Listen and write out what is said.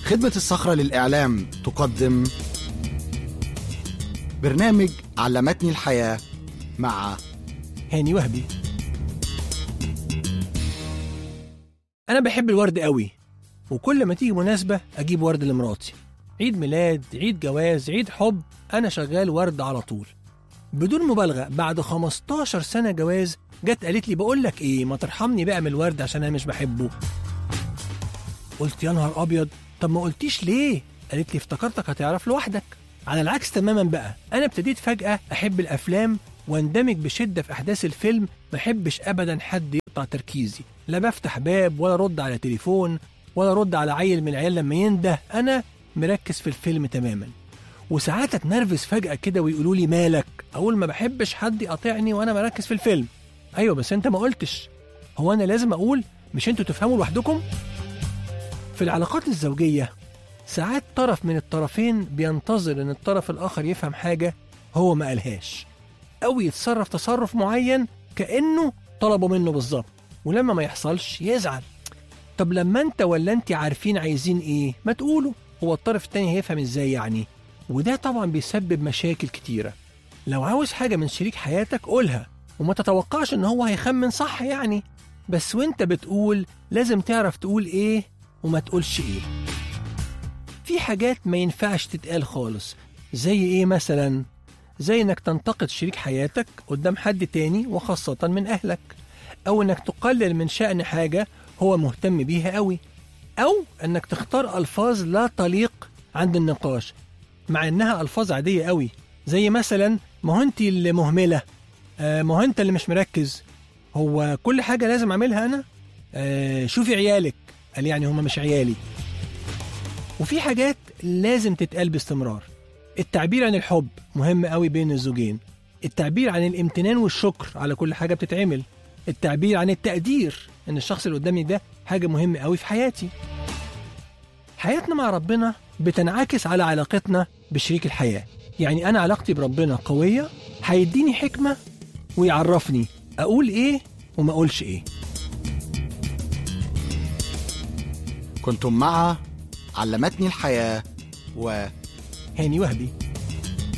خدمة الصخرة للإعلام تقدم برنامج علمتني الحياة مع هاني وهبي أنا بحب الورد قوي وكل ما تيجي مناسبة أجيب ورد لمراتي عيد ميلاد عيد جواز عيد حب أنا شغال ورد على طول بدون مبالغة بعد 15 سنة جواز جت قالت لي بقول لك إيه ما ترحمني بقى من الورد عشان أنا مش بحبه قلت يا نهار أبيض طب ما قلتيش ليه قالت لي افتكرتك هتعرف لوحدك على العكس تماما بقى أنا ابتديت فجأة أحب الأفلام واندمج بشدة في أحداث الفيلم ما أحبش أبدا حد يقطع تركيزي لا بفتح باب ولا رد على تليفون ولا رد على عيل من العيال لما ينده أنا مركز في الفيلم تماما وساعات اتنرفز فجأة كده ويقولوا لي مالك أقول ما بحبش حد يقاطعني وأنا مركز في الفيلم أيوة بس أنت ما قلتش هو أنا لازم أقول مش أنتوا تفهموا لوحدكم في العلاقات الزوجية ساعات طرف من الطرفين بينتظر ان الطرف الاخر يفهم حاجة هو ما قالهاش او يتصرف تصرف معين كأنه طلبه منه بالظبط ولما ما يحصلش يزعل طب لما انت ولا انت عارفين عايزين ايه ما تقولوا هو الطرف التاني هيفهم ازاي يعني وده طبعا بيسبب مشاكل كتيرة لو عاوز حاجة من شريك حياتك قولها وما تتوقعش ان هو هيخمن صح يعني بس وانت بتقول لازم تعرف تقول ايه وما تقولش ايه في حاجات ما ينفعش تتقال خالص زي ايه مثلا زي انك تنتقد شريك حياتك قدام حد تاني وخاصة من اهلك او انك تقلل من شأن حاجة هو مهتم بيها قوي او انك تختار الفاظ لا تليق عند النقاش مع انها الفاظ عادية قوي زي مثلا ما هو انت اللي مهملة آه ما هو انت اللي مش مركز هو كل حاجة لازم اعملها انا آه شوفي عيالك قال يعني هما مش عيالي وفي حاجات لازم تتقال باستمرار التعبير عن الحب مهم قوي بين الزوجين التعبير عن الامتنان والشكر على كل حاجة بتتعمل التعبير عن التقدير ان الشخص اللي قدامي ده حاجة مهمة قوي في حياتي حياتنا مع ربنا بتنعكس على علاقتنا بشريك الحياة يعني أنا علاقتي بربنا قوية هيديني حكمة ويعرفني أقول إيه وما أقولش إيه كنتم مع علمتني الحياة و هاني وهبي